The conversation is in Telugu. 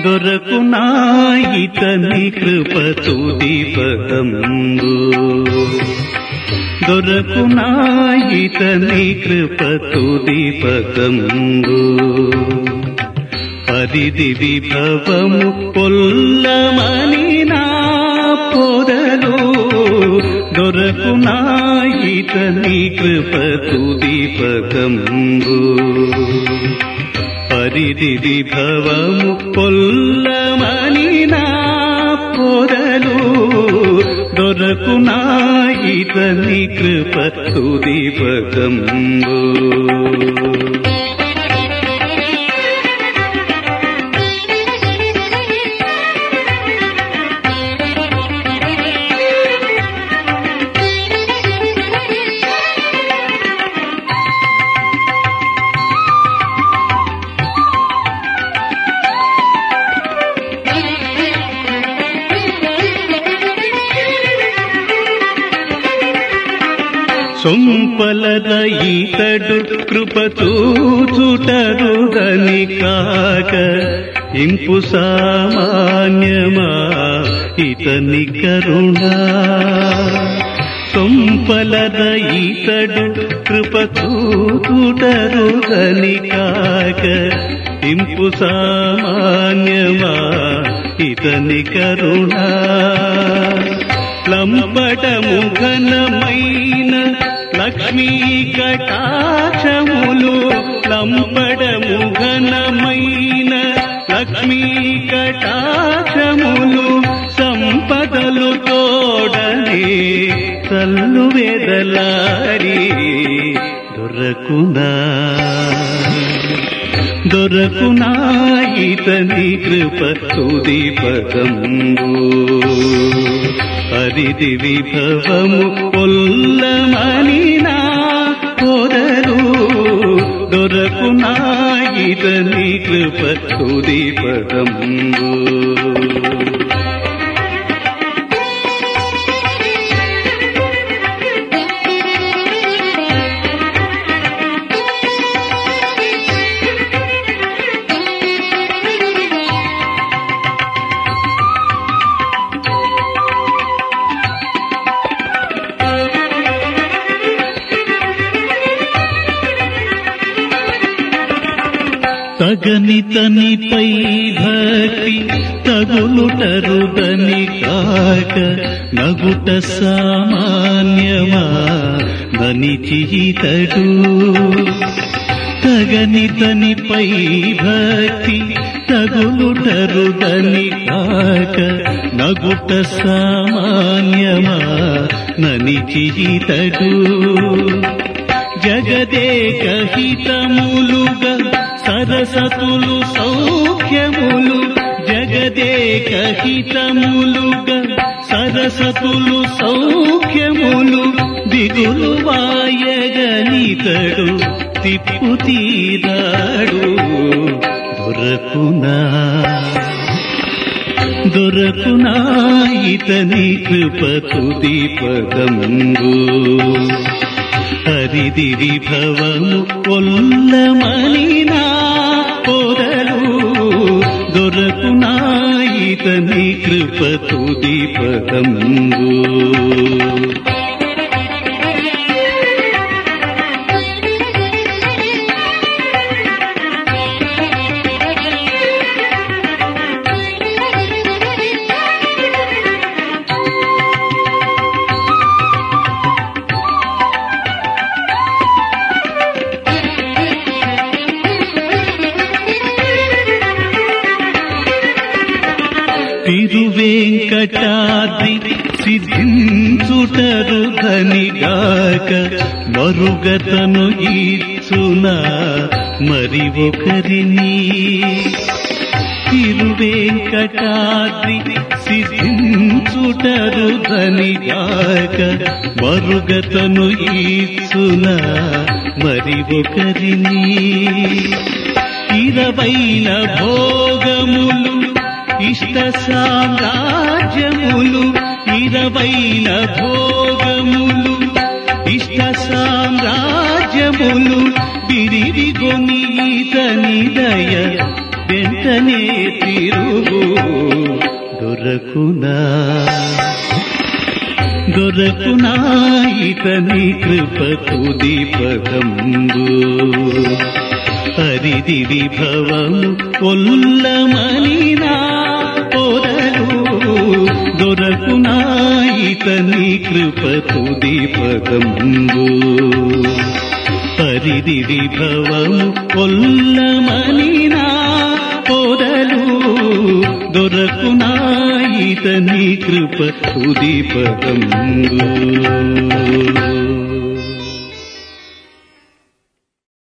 దొరకునాయితని కృప తుదిపదంబు దొరకునాయితని కృప తుదిపదంబు పరిధి విభవము పొల్లమని నా పొదలు దొరకునాయితని కృప తుదిపదంబు పరిధి విభవము పొల్లమని నా పొదలు దొరకునాయితని కృప తుదిపదంబు సొంపలద ఈతడు కృప చూచుటరుదని కాక ఇంపు సామాన్యమా ఇతని కరుణా సొంపలద ఈతడు కృప చూచుటరుదని కాక ఇంపు సామాన్యమా ఇతని కరుణా లంబటము ఘనమైన లక్ష్మీ కటాక్షములు లంబడము ఘనమైన లక్ష్మీ కటాక్షములు సంపదలు తోడనే తల్లు వెదలారి దొరకునా దొరకునాయితని కృప తుదిపదంబు పరిధి విభవము పొల్లమని నా పొదలు దొరకునాయితని కృప తుదిపదంబు తగని తనిపై భక్తి తగులుటరుదని కాక నగుట సామాన్యమా దనిచితడు తగని తనిపై భక్తి తగులుటరుదని కాక నగుట సామాన్యమా ననిచితడు జగదేక హితములుగా సరసతులు సౌఖ్యములు జగదేక హితములుగా సరసతులు సౌఖ్యములు దిగులు వాయగనితడు తిప్పు తీరాడు దొరకునా దొరకునా ఇతని కృప తుదిపదంబు హరిది విభవము కొల్లమని నా పొదలు దొరకునాయితని కృప తుదిపదంబు తిరువేంకటాద్రి సిద్ధించుటరు ధనిగాక మరుగతను ఈచున మరి ఒకరిని తిరువేంకటాద్రి సిద్ధించుటరు ధనిగాక మరుగతను ఈచున మరి ఒకరిని ఇరవైన భోగములు ఇష్ట సామ్రాజ్యములు ఇరవైన భోగములు ఇష్ట సామ్రాజ్యములు బిరివిగొని ఇతని దయ వెంట ఇతనే తిరుగు దొరకునా దొరకునా ఇతని కృప తుది పదంబు హరిది విభవము ఒల్లమనినా పొరలు దొరకునా ఇతని కృప తుది పదంబు హరిది విభవము ఒల్లమనినా పొరలు దొరకునా ఇతని కృప తుది పదంబు